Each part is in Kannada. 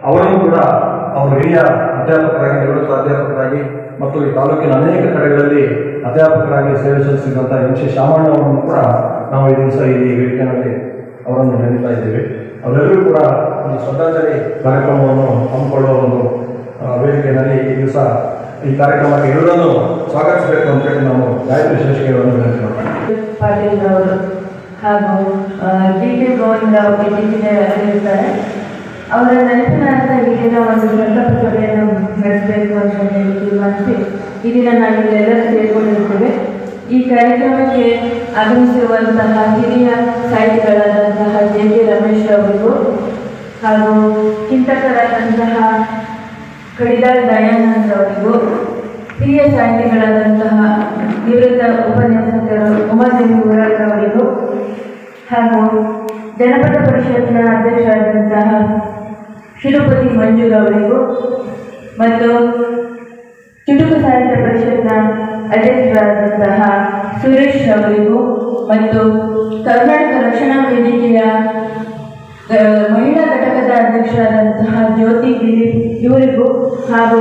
ಅವರನ್ನು ಕೂಡ ಅವರು ಹಿರಿಯ ಅಧ್ಯಾಪಕರಾಗಿ ನಿವೃತ್ತ ಅಧ್ಯಾಪಕರಾಗಿ ಮತ್ತು ಈ ತಾಲೂಕಿನ ಅನೇಕ ಕಡೆಗಳಲ್ಲಿ ಅಧ್ಯಾಪಕರಾಗಿ ಸೇವೆ ಸಲ್ಲಿಸಿದಂಥ ಎಂ ಸಿ ಶಾಮಣ್ಣ ಅವರನ್ನು ಕೂಡ ನಾವು ಈ ದಿವಸ ಈ ವೇದಿಕೆಯಲ್ಲಿ ಅವರನ್ನು ನೆನೀತಾ ಇದ್ದೇವೆ ಅವರೆಲ್ಲರೂ ಕೂಡ ಒಂದು ಶ್ರದ್ಧಾಂಜಲಿ ಕಾರ್ಯಕ್ರಮವನ್ನು ಹಮ್ಮಿಕೊಳ್ಳುವ ಒಂದು ಆ, ವೇದಿಕೆಯಲ್ಲಿ ಈ ದಿವಸ ಈ ಕಾರ್ಯಕ್ರಮಕ್ಕೆ ಎಲ್ಲರನ್ನೂ ಸ್ವಾಗತಿಸಬೇಕು ಅಂತೇಳಿ ನಾವು ಗಾಯತ್ರಿ ಶೇಷಿಕೆಗಳನ್ನು ವಿನಂತಿ ಮಾಡ್ತೀವಿ ಪಾಟೀಲ್ ಅವರು ಹಾಗೂ ಡಿ ಕೆ ಗೋವಿಂದ ಅವರು ಇತ್ತೀಚೆಗೆ ಅಗಲಿರ್ತಾರೆ ಅವರ ನೆನಪಿನಾರ್ಥ ಈ ದಿನ ಒಂದು ಸಂತಾಪ ಸಭೆಯನ್ನು ನಡೆಸಬೇಕು ಅಂತ ಹೇಳಿ ತೀರ್ಮಾನಿಸಿ ಈ ದಿನ ನಾವು ಇಲ್ಲೆಲ್ಲರೂ ಸೇರಿಕೊಂಡಿರ್ತೇವೆ ಈ ಕಾರ್ಯಕ್ರಮಕ್ಕೆ ಆಗಮಿಸಿರುವಂತಹ ಹಿರಿಯ ಸಾಹಿತಿಗಳಾದಂತಹ ಜೆ ಕೆ ರಮೇಶ್ ಅವರಿಗೂ ಹಾಗೂ ಚಿಂತಕರಾದಂತಹ ಕಡಿದಾಳ್ ದಯಾನಂದ್ ಅವರಿಗೂ ಹಿರಿಯ ಸಾಹಿತಿಗಳಾದಂತಹ ನಿವೃತ್ತ ಉಪನ್ಯಾಸಕರು ಉಮಾದೇವಿ ಊರಾಳ್ ಅವರಿಗೂ ಹಾಗೂ ಜನಪದ ಪರಿಷತ್ನ ಅಧ್ಯಕ್ಷರಾದಂತಹ ಶಿರುಪತಿ ಮಂಜೂರ್ ಅವರಿಗೂ ಮತ್ತು ಚುಟುಕು ಸಾಹಿತ್ಯ ಪರಿಷತ್ನ ಅಧ್ಯಕ್ಷರಾದಂತಹ ಸುರೇಶ್ ಅವರಿಗೂ ಮತ್ತು ಕರ್ನಾಟಕ ರಕ್ಷಣಾ ವೇದಿಕೆಯ ಆ, ಮಹಿಳಾ ಘಟಕದ ಅಧ್ಯಕ್ಷರಾದಂತಹ ಜ್ಯೋತಿ ದಿಲೀಪ್ ಇವರಿಗೂ ಹಾಗೂ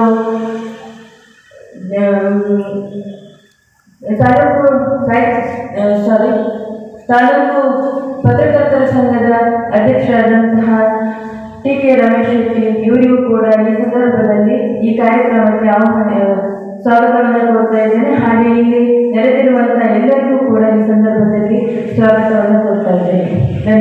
ಆ, ತಾಲೂಕು ಸಾಹಿತ್ಯ ಸಾರಿ ತಾಲೂಕು ಪತ್ರಕರ್ತರ ಸಂಘದ ಅಧ್ಯಕ್ಷರಾದಂತಹ ಟಿ ಕೆ ರಮೇಶ್ ಶೆಟ್ಟಿ ಇವರಿಗೂ ಕೂಡ ಈ ಸಂದರ್ಭದಲ್ಲಿ ಈ ಕಾರ್ಯಕ್ರಮಕ್ಕೆ ಆಹ್ವಾನ ಸ್ವಾಗತವನ್ನು ಕೋರ್ತಾ ಇದ್ದೇನೆ ಹಾಗೆ ಇಲ್ಲಿ ನೆರೆದಿರುವಂತಹ ಎಲ್ಲರಿಗೂ ಕೂಡ ಈ ಸಂದರ್ಭದಲ್ಲಿ ಸ್ವಾಗತವನ್ನು ಕೋರ್ತಾ ಇದ್ದೇನೆ ಧನ್ಯವಾದ